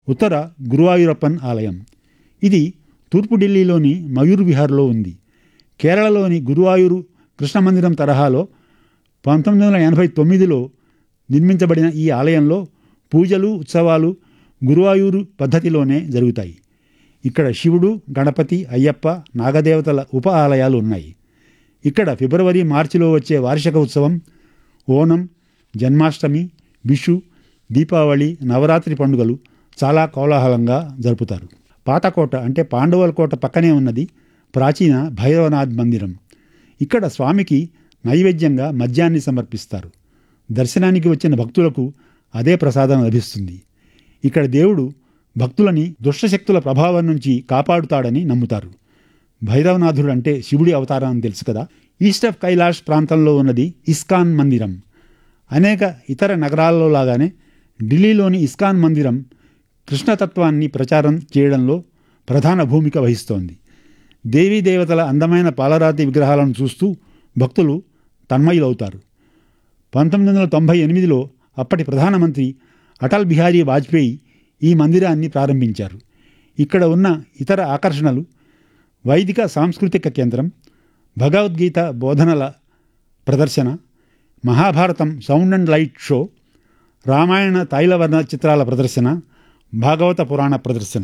ఉత్తర గురువాయూరప్పన్ ఆలయం ఇది తూర్పు ఢిల్లీలోని మయూర్ విహార్లో ఉంది కేరళలోని గురువాయూరు కృష్ణ మందిరం తరహాలో పంతొమ్మిది వందల ఎనభై తొమ్మిదిలో నిర్మించబడిన ఈ ఆలయంలో పూజలు ఉత్సవాలు గురువాయూరు పద్ధతిలోనే జరుగుతాయి ఇక్కడ శివుడు గణపతి అయ్యప్ప నాగదేవతల ఉప ఆలయాలు ఉన్నాయి ఇక్కడ ఫిబ్రవరి మార్చిలో వచ్చే వార్షిక ఉత్సవం ఓణం జన్మాష్టమి విషు దీపావళి నవరాత్రి పండుగలు చాలా కోలాహలంగా జరుపుతారు పాతకోట అంటే పాండవుల కోట పక్కనే ఉన్నది ప్రాచీన భైరవనాథ్ మందిరం ఇక్కడ స్వామికి నైవేద్యంగా మద్యాన్ని సమర్పిస్తారు దర్శనానికి వచ్చిన భక్తులకు అదే ప్రసాదం లభిస్తుంది ఇక్కడ దేవుడు భక్తులని దుష్టశక్తుల ప్రభావం నుంచి కాపాడుతాడని నమ్ముతారు భైరవనాథుడు అంటే శివుడి అవతారం అని తెలుసు కదా ఈస్ట్ ఆఫ్ కైలాష్ ప్రాంతంలో ఉన్నది ఇస్కాన్ మందిరం అనేక ఇతర నగరాల్లో లాగానే ఢిల్లీలోని ఇస్కాన్ మందిరం కృష్ణతత్వాన్ని ప్రచారం చేయడంలో ప్రధాన భూమిక వహిస్తోంది దేవీ దేవతల అందమైన పాలరాతి విగ్రహాలను చూస్తూ భక్తులు తన్మయులవుతారు పంతొమ్మిది వందల తొంభై ఎనిమిదిలో అప్పటి ప్రధానమంత్రి అటల్ బిహారీ వాజ్పేయి ఈ మందిరాన్ని ప్రారంభించారు ఇక్కడ ఉన్న ఇతర ఆకర్షణలు వైదిక సాంస్కృతిక కేంద్రం భగవద్గీత బోధనల ప్రదర్శన Mahabharatam sound and light show Ramayana తైలవర్ణ చిత్రాల ప్రదర్శన భాగవత పురాణ ప్రదర్శన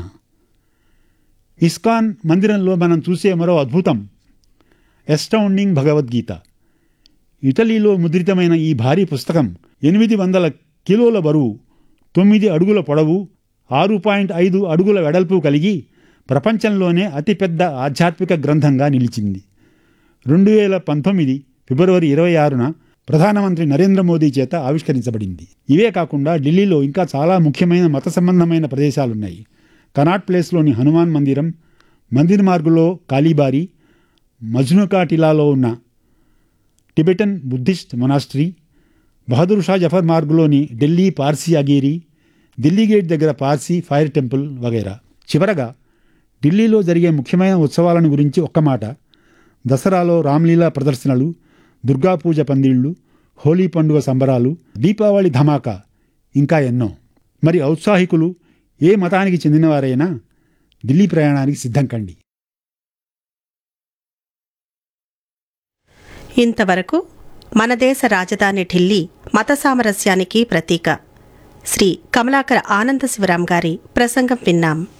ఇస్కాన్ మందిరంలో మనం చూసే మరో అద్భుతం ఎస్టౌండింగ్ భగవద్గీత ఇటలీలో ముద్రితమైన ఈ భారీ పుస్తకం ఎనిమిది వందల కిలోల బరువు తొమ్మిది అడుగుల పొడవు ఆరు పాయింట్ ఐదు అడుగుల వెడల్పు కలిగి ప్రపంచంలోనే అతిపెద్ద ఆధ్యాత్మిక గ్రంథంగా నిలిచింది రెండు వేల పంతొమ్మిది ఫిబ్రవరి ఇరవై ఆరున ప్రధానమంత్రి నరేంద్ర మోదీ చేత ఆవిష్కరించబడింది ఇవే కాకుండా ఢిల్లీలో ఇంకా చాలా ముఖ్యమైన మత సంబంధమైన ప్రదేశాలున్నాయి కనాట్ ప్లేస్లోని హనుమాన్ మందిరం మందిర్ మార్గులో కాళీబారి మజ్నుకా టిలాలో ఉన్న Tibetan Buddhist monastery Bahadur Shah Zafar మార్గులోని ఢిల్లీ పార్సీ అగీరి ఢిల్లీ గేట్ దగ్గర పార్సీ ఫైర్ టెంపుల్ వగైరా చివరగా ఢిల్లీలో జరిగే ముఖ్యమైన ఉత్సవాలను గురించి ఒక్క మాట దసరాలో రామ్లీలా ప్రదర్శనలు దుర్గా పూజ పందిళ్ళు హోలీ పండుగ సంబరాలు దీపావళి ధమాకా ఇంకా ఎన్నో మరి ఔత్సాహికులు ఏ మతానికి చెందినవారైనా ఢిల్లీ ప్రయాణానికి సిద్ధం కండి ఇంతవరకు మన దేశ రాజధాని ఢిల్లీ మత సామరస్యానికి ప్రతీక శ్రీ కమలాకర ఆనంద శివరాం గారి ప్రసంగం విన్నాం